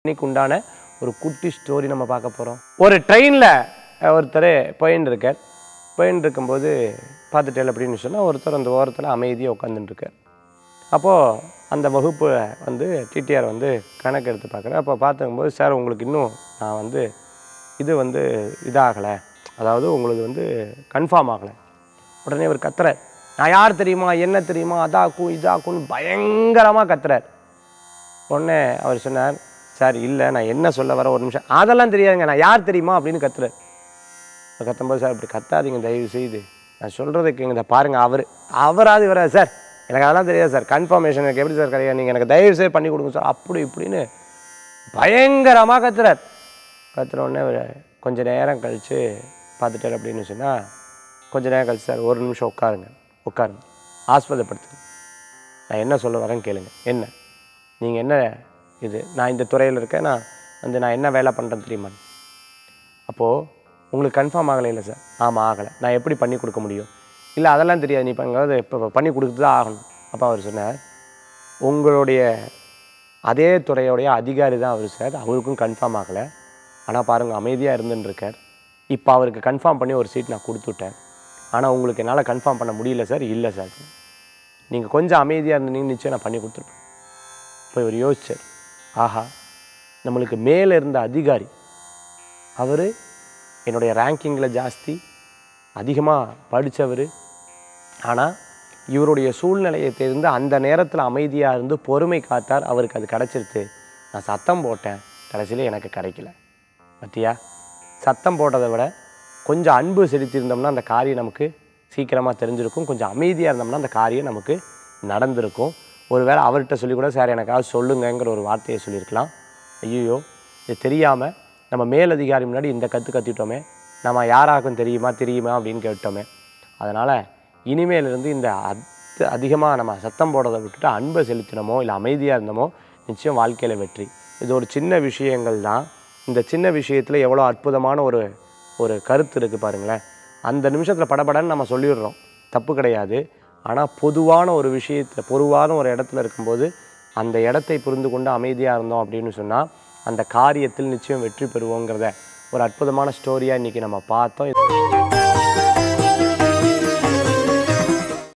இன்னைக்கு உண்டான ஒரு குட்டி ஸ்டோரி நம்ம பார்க்க போகிறோம் ஒரு ட்ரெயினில் ஒருத்தர் போயின்னு இருக்கார் போயின்னு இருக்கும்போது பார்த்துட்டேன் அப்படின்னு சொன்னால் ஒருத்தர் அந்த ஓரத்தில் அமைதியாக உட்காந்துட்டு இருக்கார் அப்போது அந்த வகுப்பு வந்து டிடிஆர் வந்து கணக்கு எடுத்து பார்க்குறேன் அப்போ பார்த்துக்கும்போது சார் உங்களுக்கு இன்னும் நான் வந்து இது வந்து இதாகலை அதாவது உங்களுக்கு வந்து கன்ஃபார்ம் ஆகலை உடனே அவர் கத்துறார் நான் யார் தெரியுமா என்ன தெரியுமா அதாக்கும் இதாக்கும்னு பயங்கரமாக கத்துறார் உடனே அவர் சொன்னார் சார் இல்லை நான் என்ன சொல்ல வர ஒரு நிமிஷம் அதெல்லாம் தெரியாதுங்க நான் யார் தெரியுமா அப்படின்னு கத்துறார் அவர் கத்தும்போது சார் இப்படி கத்தாதீங்க தயவு செய்து நான் சொல்கிறத கேங்க இதை பாருங்கள் அவர் அவராது வராது சார் எனக்கு அதெல்லாம் தெரியாது சார் கன்ஃபர்மேஷன் எனக்கு எப்படி சார் கிடையாது நீங்கள் எனக்கு தயவு செய்து பண்ணி கொடுங்க சார் அப்படி இப்படின்னு பயங்கரமாக கத்துறார் கத்துன உடனே அவர் கொஞ்ச நேரம் கழித்து பார்த்துட்டார் அப்படின்னு சொன்னால் கொஞ்ச நேரம் கழிச்சு சார் ஒரு நிமிஷம் உட்காருங்க உட்காருங்க ஆஸ்பதப்படுத்துங்க நான் என்ன சொல்ல வரேன்னு கேளுங்க என்ன நீங்கள் என்ன இது நான் இந்த துறையில் இருக்கேன் நான் வந்து நான் என்ன வேலை பண்ணுறேன் தெரியுமா அப்போது உங்களுக்கு கன்ஃபார்ம் ஆகலை இல்லை சார் ஆமாம் ஆகலை நான் எப்படி பண்ணி கொடுக்க முடியும் இல்லை அதெல்லாம் தெரியாது நீ இப்போ எங்காவது இப்போ பண்ணி கொடுத்து தான் ஆகணும் அப்போ அவர் சொன்னார் உங்களுடைய அதே துறையோடைய அதிகாரி தான் அவர் சார் அவருக்கும் கன்ஃபார்ம் ஆகலை ஆனால் பாருங்கள் அமைதியாக இருந்துன்னு இருக்கார் இப்போ அவருக்கு கன்ஃபார்ம் பண்ணி ஒரு சீட் நான் கொடுத்துட்டேன் ஆனால் உங்களுக்கு என்னால் கன்ஃபார்ம் பண்ண முடியல சார் இல்லை சார் நீங்கள் கொஞ்சம் அமைதியாக இருந்தீங்கன்னு நிச்சயம் நான் பண்ணி கொடுத்துருப்பேன் இப்போ இவர் யோசிச்சார் ஆஹா நம்மளுக்கு மேலே இருந்த அதிகாரி அவர் என்னுடைய ரேங்கிங்கில் ஜாஸ்தி அதிகமாக படித்தவர் ஆனால் இவருடைய சூழ்நிலையை தெரிந்து அந்த நேரத்தில் அமைதியாக இருந்து பொறுமை காத்தார் அவருக்கு அது கிடச்சிருத்து நான் சத்தம் போட்டேன் கடைசியில் எனக்கு கிடைக்கல பத்தியா சத்தம் போட்டதை விட கொஞ்சம் அன்பு செலுத்தியிருந்தோம்னா அந்த காரியம் நமக்கு சீக்கிரமாக தெரிஞ்சிருக்கும் கொஞ்சம் அமைதியாக இருந்தோம்னா அந்த காரியம் நமக்கு நடந்திருக்கும் ஒருவேளை அவர்கிட்ட சொல்லி கூட சார் எனக்காக சொல்லுங்கங்கிற ஒரு வார்த்தையை சொல்லியிருக்கலாம் ஐயோ இது தெரியாமல் நம்ம மேலதிகாரி முன்னாடி இந்த கற்று கத்திட்டோமே நம்ம யாராக்கும் தெரியுமா தெரியுமா அப்படின்னு கேட்டோமே அதனால் இனிமேலிருந்து இந்த அத் அதிகமாக நம்ம சத்தம் போடுறதை விட்டுட்டு அன்பை செலுத்தினமோ இல்லை அமைதியாக இருந்தோமோ நிச்சயம் வாழ்க்கையில் வெற்றி இது ஒரு சின்ன விஷயங்கள் தான் இந்த சின்ன விஷயத்தில் எவ்வளோ அற்புதமான ஒரு ஒரு கருத்து இருக்குது பாருங்களேன் அந்த நிமிஷத்தில் படபடன்னு நம்ம சொல்லிடுறோம் தப்பு கிடையாது ஆனால் பொதுவான ஒரு விஷயத்தில் பொதுவான ஒரு இடத்துல இருக்கும்போது அந்த இடத்தை புரிந்து கொண்டு அமைதியாக இருந்தோம் அப்படின்னு சொன்னால் அந்த காரியத்தில் நிச்சயம் வெற்றி பெறுவோங்கிறத ஒரு அற்புதமான ஸ்டோரியாக இன்றைக்கி நம்ம பார்த்தோம்